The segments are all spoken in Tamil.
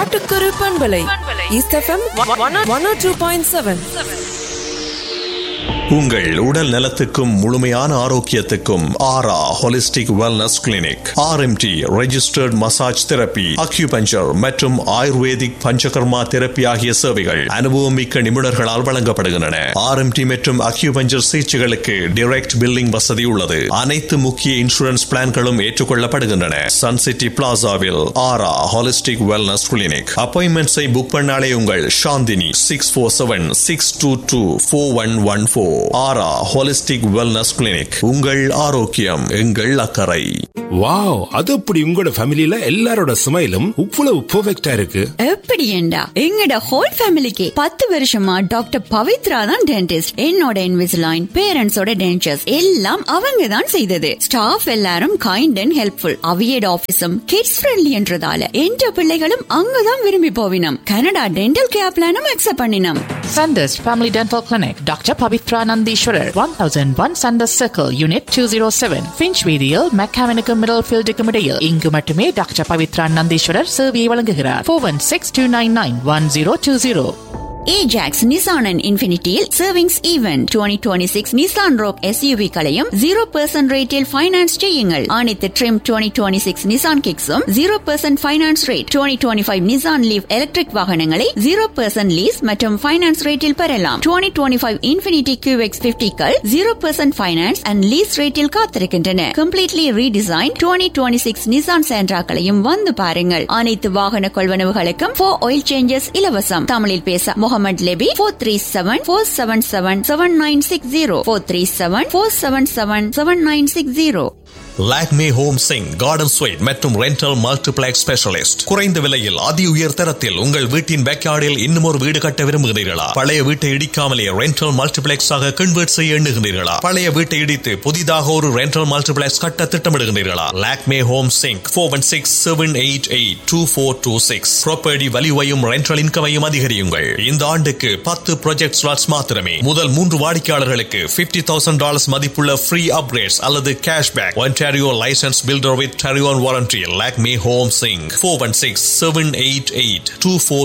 காட்டுக்குரு பண்பலை east FM one two point seven உங்கள் உடல் நலத்துக்கும் முழுமையான ஆரோக்கியத்துக்கும் Aura holistic wellness clinic RMT registered massage therapy acupuncture மற்றும் ஆயுர்வேதிக் பஞ்சகர்மா தெரப்பி ஆகிய சேவைகள் அனுபவமிக்க நிபுணர்களால் வழங்கப்படுகின்றன ஆர்எம்டி மற்றும் அக்யூபஞ்சர் சிகிச்சைகளுக்கு டைரக்ட் பில்லிங் வசதி உள்ளது அனைத்து முக்கிய இன்சூரன்ஸ் பிளான்களும் ஏற்றுக்கொள்ளப்படுகின்றன சன் சிட்டி பிளாசாவில் ஆரா ஹொலிஸ்டிக் வெல்னஸ் கிளினிக் அப்பாயின்மெண்ட்ஸை புக் பண்ணாலே உங்கள் Chandini six four seven six two two four one one four Aura holistic wellness clinic உங்கள் ஆரோக்கியம் எங்கள் அக்கறை வாவ் அது அப்படி உங்களோட ஃபேமிலில எல்லாரோட ஸ்மைலும் இவ்வளவு பெர்ஃபெக்ட்டா இருக்கு எப்படி ஏண்டா எங்கட ஹோல் ஃபேமிலிக்கு பத்து வருஷமா டாக்டர் பவித்ரா தான் டென்டிஸ்ட் என்னோட இன்விசிலைன் பேரண்ட்ஸோட டென்டர்ஸ் எல்லாம் அவங்க தான் செய்தது ஸ்டாஃப் எல்லாரும் கைண்ட் அண்ட் ஹெல்ப்ஃபுல் அவியட் ஆபீஸும் கிட்ஸ் ஃப்ரெண்ட்லி என்றதால என்ற பிள்ளைகளும் அங்கதான் விரும்பி போவினம் கனடா டென்டல் கேர் பிளானும் அக்செப்ட் பண்ணினோம் Sanders Family Dental Clinic, Dr. Pavitra Nandishwarar, 1001 Sanders Circle, Unit 207, Finchweedial, Mechanical Middlefield Decomedial. இங்கு மட்டுமே டாக்டர் பவித்ரா நந்தீஸ்வரர் சேவையை வழங்குகிறார் four one six two nine nine one zero two zero Ajax Nissan and இன்ஃபினிட்டியில் savings event twenty twenty six Nissan Rogue SUV களையும் ஜீரோ பர்சன்ட் ரேட்டில் ஃபைனான்ஸ் செய்யுங்கள் அனைத்து trim twenty twenty six Nissan கிக்ஸும் zero percent finance rate twenty twenty five Nissan Leaf electric வாகனங்களை ஜீரோ பர்சன்ட் லீஸ் மற்றும் ஃபைனான்ஸ் ரேட்டில் பெறலாம் twenty twenty five Infiniti Q X பிப்டிக்கள் zero percent finance and lease ரேட்டில் காத்திருக்கின்றன completely redesign twenty twenty six Nissan சேண்ட்ராக்களையும் வந்து பாருங்கள் அனைத்து வாகன கொள்வனவுகளுக்கும் ஃபோர் ஆயில் சேஞ்சஸ் இலவசம் தமிழில் பேச Mohammed Lebbe four three seven four seven seven seven nine six zero four three seven four seven seven seven nine six zero Lakme Homes சிங் கார்டன் ஸ்வீட் மற்றும் ரெண்டல் மல்டிபிளெக்ஸ் ஸ்பெஷலிஸ்ட் குறைந்த விலையில் அதி உயர் தரத்தில் உங்கள் வீட்டின் பேக்யார்டில் இன்னும் ஒரு வீடு கட்ட விரும்புகிறீர்களா பழைய வீட்டை இடிக்காமலே ரெண்டல் மல்டிபிளெக்ஸ் ஆக கன்வெர்ட் செய்ய எண்ணுகிறீர்களா பழைய வீட்டை இடித்து புதிதாக ஒரு ரெண்டல் மல்டிபிளெக்ஸ் கட்ட திட்டமிடுகிறீர்களா லாக்மே ஹோம் சிங் four one six seven eight eight two four two six property வலிவையும் ரெண்டல் இன்கமையும் அதிகரியுங்கள் இந்த ஆண்டுக்கு பத்து ப்ராஜெக்ட் ஸ்லாட்ஸ் மாத்திரமே முதல் மூன்று வாடிக்கையாளர்களுக்கு பிப்டி தௌசண்ட் டாலர்ஸ் மதிப்புள்ள ஃப்ரீ அப்கிரேட்ஸ் அல்லது cashback Ontario licensed builder with Tarion warranty. Lakme Home Sing 416 788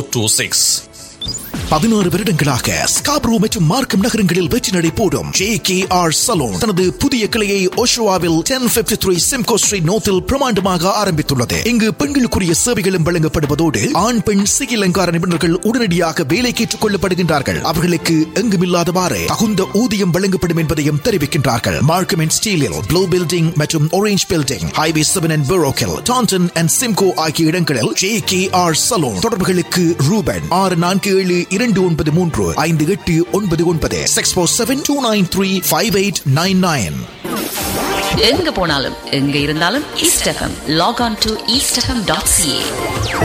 2426. பதினாறு வருடங்களாக ஸ்காப்ரோ மற்றும் மார்க்கம் நகரங்களில் வெற்றி நடை போடும் ஜே கே ஆர் சலூன் தனது புதிய கிளையை ஓஷோவாவில் ten fifty three Simcoe street நோத்தில் பிரமாண்டமாக ஆரம்பித்துள்ளது இங்கு பெண்களுக்குரிய சேவைகளும் வழங்கப்படுவதோடு ஆண் பெண் சிகில் அலங்கார நிபுணர்கள் உடனடியாக வேலைக்கு ஏற்றுக் கொள்ளப்படுகின்றார்கள் அவர்களுக்கு எங்குமில்லாதவாறு தகுந்த ஊதியம் வழங்கப்படும் என்பதையும் தெரிவிக்கின்றார்கள் மார்க்கம் அண்ட் ஸ்டீலில் ப்ளூ பில்டிங் மற்றும் orange building highway seven and பெரோக்கில் டான்டன் அண்ட் சிம்கோ ஆகிய இடங்களில் ஜே கே ஆர் சலூன் தொடர்புகளுக்கு ரூபன் ஆறு நான்கு ஏழு இரண்டு ஒன்பது மூன்று ஐந்து எட்டு ஒன்பது ஒன்பது six four seven two nine three five eight nine nine எங்க போனாலும் எங்க இருந்தாலும் east FM log on to east FM dot CA